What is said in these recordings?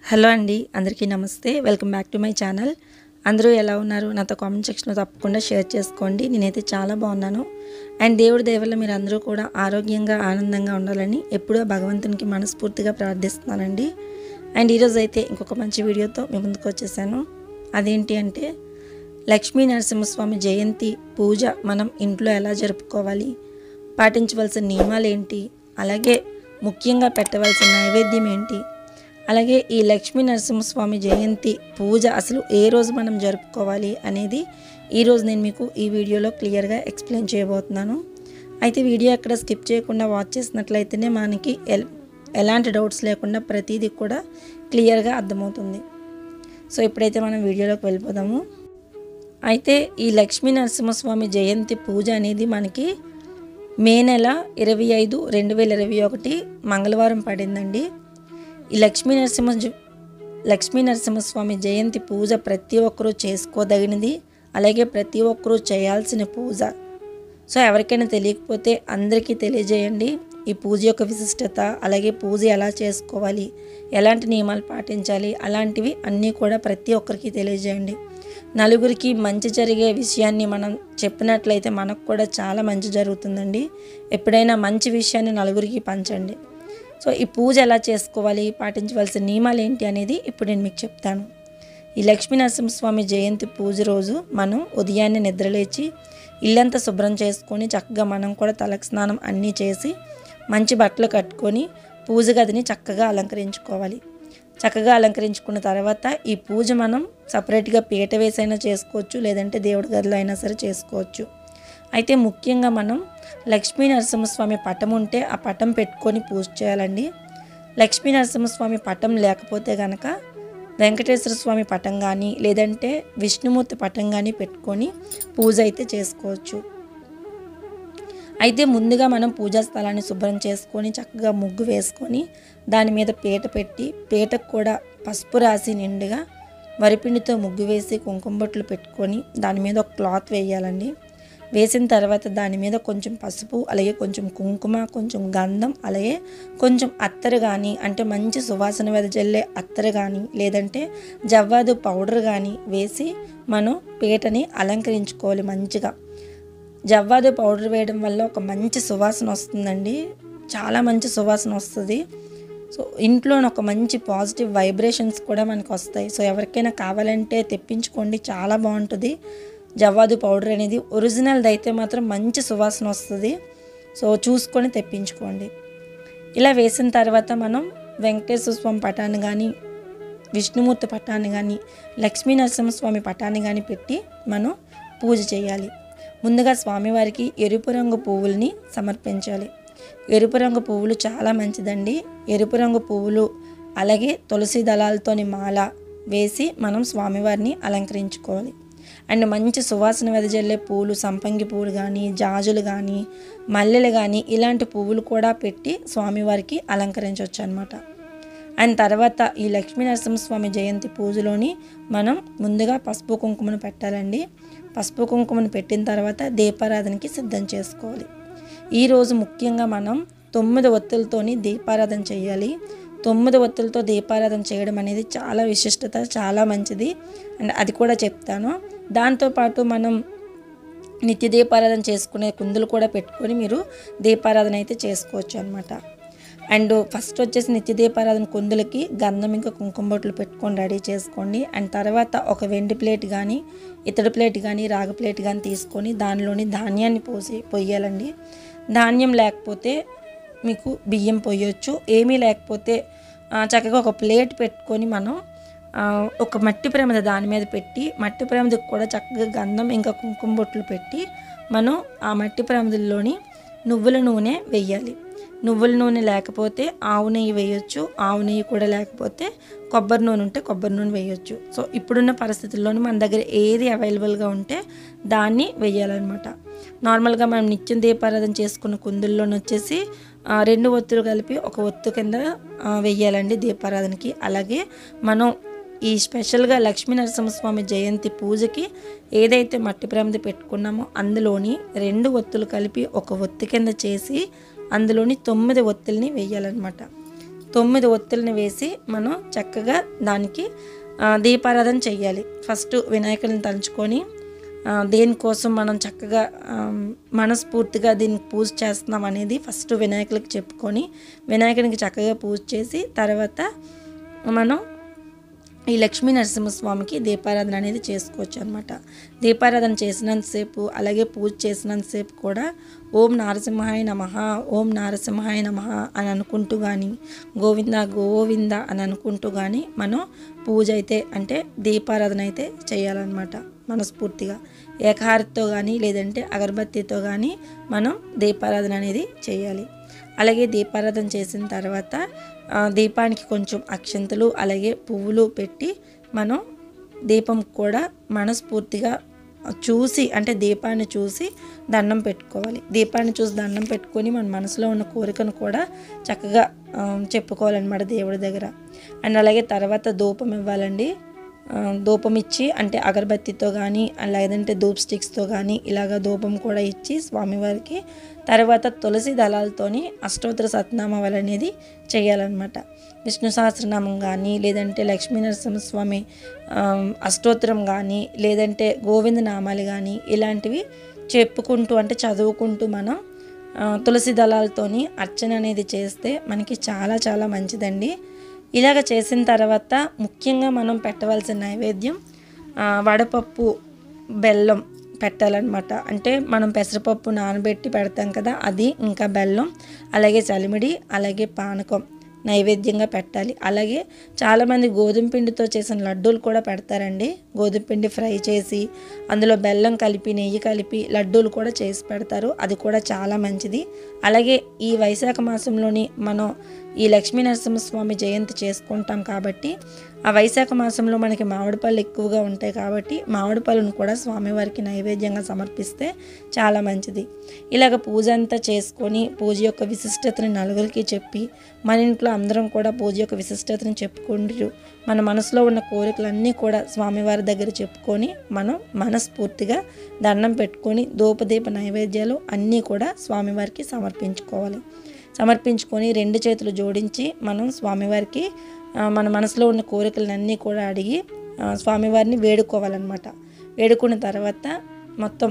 hello అండి అందరికీ నమస్తే welcome back to my channel అందరూ ఎలా ఉన్నారు నాతో కామెంట్ సెక్షన్లో తప్పకుండా షేర్ చేసుకోండి నేనైతే చాలా బాగున్నాను అండ్ దేవుడి దయవల్ల మీరు అందరూ కూడా ఆరోగ్యంగా ఆనందంగా ఉండాలని ఎప్పుడూ భగవంతునికి మనస్ఫూర్తిగా ప్రార్థిస్తున్నానండి అండ్ ఈరోజు అయితే ఇంకొక మంచి వీడియోతో మీ ముందుకు వచ్చేసాను అదేంటి అంటే లక్ష్మీ నరసింహస్వామి జయంతి పూజ మనం ఇంట్లో ఎలా జరుపుకోవాలి పాటించవలసిన నియమాలు ఏంటి అలాగే ముఖ్యంగా పెట్టవలసిన నైవేద్యం ఏంటి అలాగే ఈ లక్ష్మీ నరసింహస్వామి జయంతి పూజ అసలు ఏ రోజు మనం జరుపుకోవాలి అనేది ఈరోజు నేను మీకు ఈ వీడియోలో క్లియర్గా ఎక్స్ప్లెయిన్ చేయబోతున్నాను అయితే వీడియో ఎక్కడ స్కిప్ చేయకుండా వాచ్ చేసినట్లయితేనే మనకి ఎల్ ఎలాంటి డౌట్స్ లేకుండా ప్రతిదీ కూడా క్లియర్గా అర్థమవుతుంది సో ఇప్పుడైతే మనం వీడియోలోకి వెళ్ళిపోదాము అయితే ఈ లక్ష్మీ నరసింహస్వామి జయంతి పూజ అనేది మనకి మే నెల ఇరవై ఐదు రెండు వేల ఇరవై ఒకటి మంగళవారం పడిందండి ఈ లక్ష్మీ నరసింహ జ- లక్ష్మీ నరసింహస్వామి జయంతి పూజ ప్రతి ఒక్కరూ చేసుకోదగినది అలాగే ప్రతి ఒక్కరూ చేయాల్సిన పూజ సో ఎవరికైనా తెలియకపోతే అందరికీ తెలియజేయండి ఈ పూజ యొక్క విశిష్టత అలాగే పూజ ఎలా చేసుకోవాలి ఎలాంటి నియమాలు పాటించాలి అలాంటివి అన్నీ కూడా ప్రతి ఒక్కరికి తెలియజేయండి నలుగురికి మంచి జరిగే విషయాన్ని మనం చెప్పినట్లయితే మనకు కూడా చాలా మంచి జరుగుతుందండి ఎప్పుడైనా మంచి విషయాన్ని నలుగురికి పంచండి సో ఈ పూజ ఎలా చేసుకోవాలి పాటించవలసిన నియమాలు ఏంటి అనేది ఇప్పుడు నేను మీకు చెప్తాను ఈ లక్ష్మీ నరసింహస్వామి జయంతి పూజ రోజు మనం ఉదయాన్నే నిద్రలేచి ఇల్లంతా శుభ్రం చేసుకొని చక్కగా మనం కూడా తలకు స్నానం అన్నీ చేసి మంచి బట్టలు కట్టుకొని పూజ గదిని చక్కగా అలంకరించుకోవాలి చక్కగా అలంకరించుకున్న తర్వాత ఈ పూజ మనం సపరేట్గా పీట వేసైనా చేసుకోవచ్చు లేదంటే దేవుడి గదిలో అయినా సరే చేసుకోవచ్చు అయితే ముఖ్యంగా మనం లక్ష్మీ నరసింహస్వామి పటం ఉంటే ఆ పటం పెట్టుకొని పూజ చేయాలండి లక్ష్మీ నరసింహస్వామి పటం లేకపోతే గనక వెంకటేశ్వర స్వామి పటం కానీ లేదంటే విష్ణుమూర్తి పటం కానీ పెట్టుకొని పూజ అయితే చేసుకోవచ్చు అయితే ముందుగా మనం పూజా స్థలాన్ని శుభ్రం చేసుకొని చక్కగా ముగ్గు వేసుకొని దాని మీద పీట పెట్టి పీటకు కూడా పసుపు రాసి నిండుగా వరిపిండితో ముగ్గు వేసి కుంకుమ బొట్లు పెట్టుకొని దాని మీద ఒక క్లాత్ వేయాలండి వేసిన తర్వాత దాని మీద కొంచెం పసుపు అలాగే కొంచెం కుంకుమ కొంచెం గంధం అలాగే కొంచెం అత్తరు కానీ అంటే మంచి సువాసన వెదజల్లే అత్తరు కానీ లేదంటే జవ్వాదు పౌడర్ కానీ వేసి మనం పీటని అలంకరించుకోవాలి మంచిగా జవ్వాదు పౌడర్ వేయడం వల్ల ఒక మంచి సువాసన వస్తుందండి చాలా మంచి సువాసన వస్తుంది సో ఇంట్లో ఒక మంచి పాజిటివ్ వైబ్రేషన్స్ కూడా మనకు వస్తాయి సో ఎవరికైనా కావాలంటే తెప్పించుకోండి చాలా బాగుంటుంది జవ్వాదు పౌడర్ అనేది ఒరిజినల్ది అయితే మాత్రం మంచి సువాసన వస్తుంది సో చూసుకొని తెప్పించుకోండి ఇలా వేసిన తర్వాత మనం వెంకటేశ్వర స్వామి పటాన్ని కానీ విష్ణుమూర్తి పటాన్ని కానీ లక్ష్మీ నరసింహస్వామి పటాన్ని కానీ పెట్టి మనం పూజ చేయాలి ముందుగా స్వామివారికి ఎరుపు రంగు పువ్వుల్ని సమర్పించాలి ఎరుపు రంగు పువ్వులు చాలా మంచిదండి ఎరుపు రంగు పువ్వులు అలాగే తులసి దళాలతోని మాల వేసి మనం స్వామివారిని అలంకరించుకోవాలి అండ్ మంచి సువాసన వెదజల్లే పూలు సంపంగి పూలు కానీ జాజులు కానీ మల్లెలు కానీ ఇలాంటి పువ్వులు కూడా పెట్టి స్వామివారికి అలంకరించవచ్చు అనమాట అండ్ తర్వాత ఈ లక్ష్మీ నరసింహస్వామి జయంతి పూజలోని మనం ముందుగా పసుపు కుంకుమను పెట్టాలండి పసుపు కుంకుమను పెట్టిన తర్వాత దీపారాధనకి సిద్ధం చేసుకోవాలి ఈరోజు ముఖ్యంగా మనం తొమ్మిది ఒత్తులతోని దీపారాధన చేయాలి తొమ్మిది ఒత్తులతో దీపారాధన చేయడం అనేది చాలా విశిష్టత చాలా మంచిది అండ్ అది కూడా చెప్తాను దాంతోపాటు మనం నిత్య దీపారాధన చేసుకునే కుందులు కూడా పెట్టుకొని మీరు దీపారాధన అయితే చేసుకోవచ్చు అనమాట అండ్ ఫస్ట్ వచ్చేసి నిత్య దీపారాధన కుందులకి గంధం ఇంకా కుంకుమ బొట్లు పెట్టుకొని రెడీ చేసుకోండి అండ్ తర్వాత ఒక వెండి ప్లేట్ కానీ ఇతడి ప్లేట్ కానీ రాగి ప్లేట్ కానీ తీసుకొని దానిలోని ధాన్యాన్ని పోసి పొయ్యాలండి ధాన్యం లేకపోతే మీకు బియ్యం పొయ్యొచ్చు ఏమీ లేకపోతే ఆ, చక్కగా ఒక ప్లేట్ పెట్టుకొని మనం ఆ, ఒక మట్టి ప్రమిద దాని మీద పెట్టి మట్టి ప్రమిదకు కూడా చక్కగా గంధం ఇంకా కుంకుమ బొట్లు పెట్టి మనం ఆ మట్టి ప్రమిదల్లోని నువ్వుల నూనె వెయ్యాలి నువ్వుల నూనె లేకపోతే ఆవు నెయ్యి వేయొచ్చు ఆవు నెయ్యి కూడా లేకపోతే కొబ్బరి నూనె ఉంటే కొబ్బరి నూనె వేయొచ్చు సో ఇప్పుడున్న పరిస్థితుల్లోని మన దగ్గర ఏది అవైలబుల్గా ఉంటే దాన్ని వేయాలన్నమాట నార్మల్గా మనం నిత్యం దీపారాధన చేసుకున్న కుందుల్లోని వచ్చేసి ఆ, రెండు ఒత్తులు కలిపి ఒక ఒత్తు కింద ఆ, వెయ్యాలండి దీపారాధనకి అలాగే మనం ఈ స్పెషల్గా లక్ష్మీ నరసింహస్వామి జయంతి పూజకి ఏదైతే మట్టి ప్రమిది పెట్టుకున్నామో అందులోని రెండు ఒత్తులు కలిపి ఒక ఒత్తి కింద చేసి అందులోని తొమ్మిది ఒత్తుల్ని వేయాలన్నమాట తొమ్మిది ఒత్తుల్ని వేసి మనం చక్కగా దానికి ఆ, దీపారాధన చెయ్యాలి ఫస్ట్ వినాయకుడిని తలుచుకొని ఆ, దేనికోసం మనం చక్కగా ఆ, మనస్ఫూర్తిగా దీనికి పూజ చేస్తున్నాం అనేది ఫస్ట్ వినాయకుడికి చెప్పుకొని వినాయకునికి చక్కగా పూజ చేసి తర్వాత మనం ఈ లక్ష్మీ నరసింహస్వామికి దీపారాధన అనేది చేసుకోవచ్చు అనమాట దీపారాధన చేసినంతసేపు అలాగే పూజ చేసినంతసేపు కూడా ఓం నారసింహాయ నమ ఓం నారసింహాయ నమ అని అనుకుంటూ కానీ గోవింద గోవింద అని అనుకుంటూ కానీ మనం పూజ అయితే అంటే దీపారాధన అయితే చేయాలన్నమాట మనస్ఫూర్తిగా ఏకహారతితో కానీ లేదంటే అగరబత్తితో కానీ మనం దీపారాధన అనేది చేయాలి అలాగే దీపారాధన చేసిన తర్వాత ఆ, దీపానికి కొంచెం అక్షంతలు అలాగే పువ్వులు పెట్టి మనం దీపం కూడా మనస్ఫూర్తిగా చూసి అంటే దీపాన్ని చూసి దండం పెట్టుకోవాలి దీపాన్ని చూసి దండం పెట్టుకొని మన మనసులో ఉన్న కోరికను కూడా చక్కగా ఆ, చెప్పుకోవాలన్నమాట దేవుడి దగ్గర అండ్ అలాగే తర్వాత ధూపం ఇవ్వాలండి ఆ, ధూపం ఇచ్చి అంటే అగరబత్తితో కానీ లేదంటే ధూప్ స్టిక్స్తో కానీ ఇలాగ ధూపం కూడా ఇచ్చి స్వామివారికి తర్వాత తులసి దళాలతోని అష్టోత్తర సత్నామావళి అనేది చేయాలన్నమాట విష్ణు సహస్రనామం కానీ లేదంటే లక్ష్మీ నరసింహస్వామి ఆ, అష్టోత్తరం కానీ లేదంటే గోవింద నామాలు కానీ ఇలాంటివి చెప్పుకుంటూ అంటే చదువుకుంటూ మనం ఆ, తులసి దళాలతోని అర్చన అనేది చేస్తే మనకి చాలా చాలా మంచిదండి ఇలాగ చేసిన తర్వాత ముఖ్యంగా మనం పెట్టవలసిన నైవేద్యం ఆ, వడపప్పు బెల్లం పెట్టాలన్నమాట అంటే మనం పెసరపప్పు నానబెట్టి పెడతాం కదా అది ఇంకా బెల్లం అలాగే చలిమిడి అలాగే పానకం నైవేద్యంగా పెట్టాలి అలాగే చాలామంది గోధుమ పిండితో చేసిన లడ్డూలు కూడా పెడతారండి గోధుమ పిండి ఫ్రై చేసి అందులో బెల్లం కలిపి నెయ్యి కలిపి లడ్డూలు కూడా చేసి పెడతారు అది కూడా చాలా మంచిది అలాగే ఈ వైశాఖ మాసంలోని మనం ఈ లక్ష్మీ నరసింహస్వామి జయంతి చేసుకుంటాం కాబట్టి ఆ వైశాఖ మాసంలో మనకి మామిడి పళ్ళు ఎక్కువగా ఉంటాయి కాబట్టి మామిడి పళ్ళను కూడా స్వామివారికి నైవేద్యంగా సమర్పిస్తే చాలా మంచిది ఇలాగ పూజ అంతా చేసుకొని పూజ యొక్క విశిష్టతని నలుగురికి చెప్పి మన ఇంట్లో అందరం కూడా పూజ యొక్క విశిష్టతని చెప్పుకుంటూ మన మనసులో ఉన్న కోరికలన్నీ కూడా స్వామివారి దగ్గర చెప్పుకొని మనం మనస్ఫూర్తిగా దండం పెట్టుకొని ధూపదీప నైవేద్యాలు అన్నీ కూడా స్వామివారికి సమర్పించుకోవాలి సమర్పించుకొని రెండు చేతులు జోడించి మనం స్వామివారికి ఆ, మన మనసులో ఉన్న కోరికలన్నీ కూడా అడిగి ఆ, స్వామివారిని వేడుకోవాలన్నమాట వేడుకున్న తర్వాత మొత్తం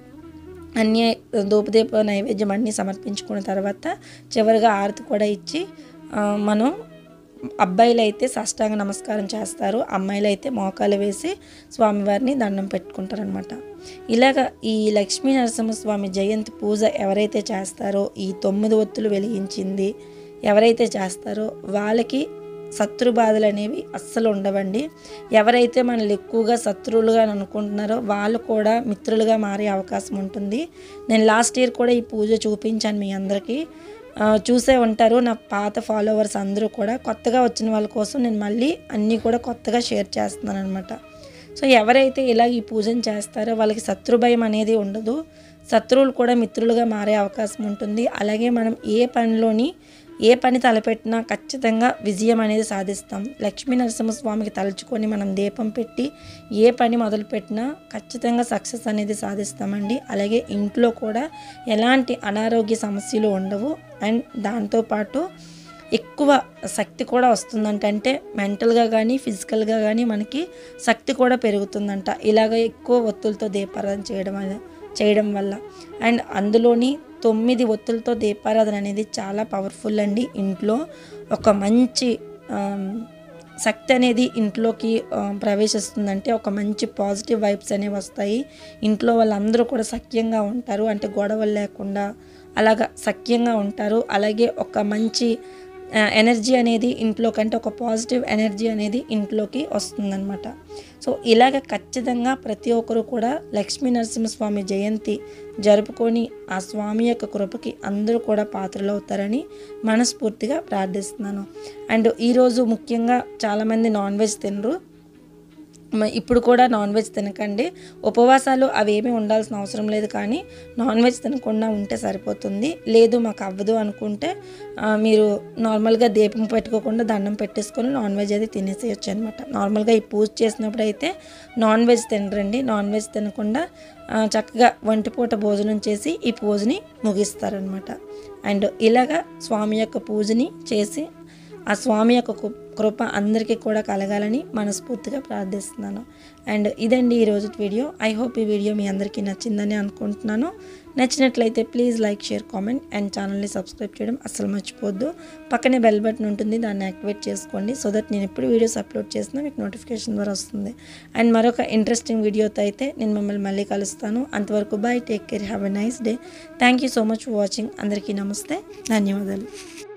అన్ని ధూపదీప నైవేద్యం అన్నీ సమర్పించుకున్న తర్వాత చివరిగా ఆరతి కూడా ఇచ్చి ఆ, మనం అబ్బాయిలు అయితే సాష్టాంగ నమస్కారం చేస్తారు అమ్మాయిలు అయితే మోకాలు వేసి స్వామివారిని దండం పెట్టుకుంటారనమాట ఇలాగ ఈ లక్ష్మీ నరసింహస్వామి జయంతి పూజ ఎవరైతే చేస్తారో ఈ తొమ్మిది ఒత్తులు వెలిగించింది ఎవరైతే చేస్తారో వాళ్ళకి శత్రు బాధలు అనేవి అస్సలు ఉండవండి ఎవరైతే మనల్ని ఎక్కువగా శత్రువులుగా అనుకుంటున్నారో వాళ్ళు కూడా మిత్రులుగా మారే అవకాశం ఉంటుంది నేను లాస్ట్ ఇయర్ కూడా ఈ పూజ చూపించాను మీ అందరికీ ఆ, చూసే ఉంటారు నా పాత ఫాలోవర్స్ అందరూ కూడా కొత్తగా వచ్చిన వాళ్ళ కోసం నేను మళ్ళీ అన్నీ కూడా కొత్తగా షేర్ చేస్తున్నాను అనమాట సో ఎవరైతే ఇలా ఈ పూజను చేస్తారో వాళ్ళకి శత్రు భయం అనేది ఉండదు శత్రువులు కూడా మిత్రులుగా మారే అవకాశం ఉంటుంది అలాగే మనం ఏ పనిలోని ఏ పని తలపెట్టినా ఖచ్చితంగా విజయం అనేది సాధిస్తాం లక్ష్మీ నరసింహస్వామికి తలుచుకొని మనం దీపం పెట్టి ఏ పని మొదలుపెట్టినా ఖచ్చితంగా సక్సెస్ అనేది సాధిస్తామండి అలాగే ఇంట్లో కూడా ఎలాంటి అనారోగ్య సమస్యలు ఉండవు అండ్ దాంతోపాటు ఎక్కువ శక్తి కూడా వస్తుందంట అంటే మెంటల్గా కానీ ఫిజికల్గా కానీ మనకి శక్తి కూడా పెరుగుతుందంట ఇలాగ ఎక్కువ ఒత్తులతో దీపారాధన చేయడం వల్ల చేయడం వల్ల అండ్ అందులోని తొమ్మిది ఒత్తులతో దీపారాధన అనేది చాలా పవర్ఫుల్ అండి ఇంట్లో ఒక మంచి ఆమ్, శక్తి అనేది ఇంట్లోకి ఆ, ప్రవేశిస్తుందంటే ఒక మంచి పాజిటివ్ వైబ్స్ అనేవి వస్తాయి ఇంట్లో వాళ్ళందరూ కూడా సఖ్యంగా ఉంటారు అంటే గొడవలు లేకుండా అలాగా సఖ్యంగా ఉంటారు అలాగే ఒక మంచి ఆ, ఎనర్జీ అనేది ఇంట్లో కంటే ఒక పాజిటివ్ ఎనర్జీ అనేది ఇంట్లోకి వస్తుందన్నమాట సో ఇలాగ ఖచ్చితంగా ప్రతి ఒక్కరు కూడా లక్ష్మీ నరసింహస్వామి జయంతి జరుపుకొని ఆ స్వామి యొక్క కృపకి అందరూ కూడా పాత్రలు అవుతారని మనస్ఫూర్తిగా ప్రార్థిస్తున్నాను అండ్ ఈరోజు ముఖ్యంగా చాలామంది నాన్ వెజ్ తినరు మ- ఇప్పుడు కూడా నాన్ వెజ్ తినకండి ఉపవాసాలు అవేమీ ఉండాల్సిన అవసరం లేదు కానీ నాన్ వెజ్ తినకుండా ఉంటే సరిపోతుంది లేదు మాకు అవ్వదు అనుకుంటే ఆ, మీరు నార్మల్గా దీపం పెట్టుకోకుండా దండం పెట్టేసుకొని నాన్ వెజ్ అయితే తినేసేయచ్చు అనమాట నార్మల్గా ఈ పూజ చేసినప్పుడు అయితే నాన్ వెజ్ తినరండి నాన్ వెజ్ తినకుండా ఆ, చక్కగా ఒంటిపూట భోజనం చేసి ఈ పూజని ముగిస్తారనమాట అండ్ ఇలాగా స్వామి యొక్క పూజని చేసి ఆ స్వామి యొక్క కృ- కృప అందరికీ కూడా కలగాలని మనస్ఫూర్తిగా ప్రార్థిస్తున్నాను అండ్ ఇదండి ఈరోజు వీడియో ఐ హోప్ ఈ వీడియో మీ అందరికీ నచ్చిందని అనుకుంటున్నాను నచ్చినట్లయితే please like share comment and ఛానల్ని సబ్స్క్రైబ్ చేయడం అస్సలు మర్చిపోద్దు పక్కనే బెల్ బటన్ ఉంటుంది దాన్ని యాక్టివేట్ చేసుకోండి సో దట్ నేను ఎప్పుడు వీడియోస్ అప్లోడ్ చేసినా మీకు నోటిఫికేషన్ ద్వారా వస్తుంది అండ్ మరొక ఇంట్రెస్టింగ్ వీడియోతో అయితే నేను మిమ్మల్ని మళ్ళీ కలుస్తాను అంతవరకు bye take care have a nice day thank you so much for watching అందరికీ నమస్తే ధన్యవాదాలు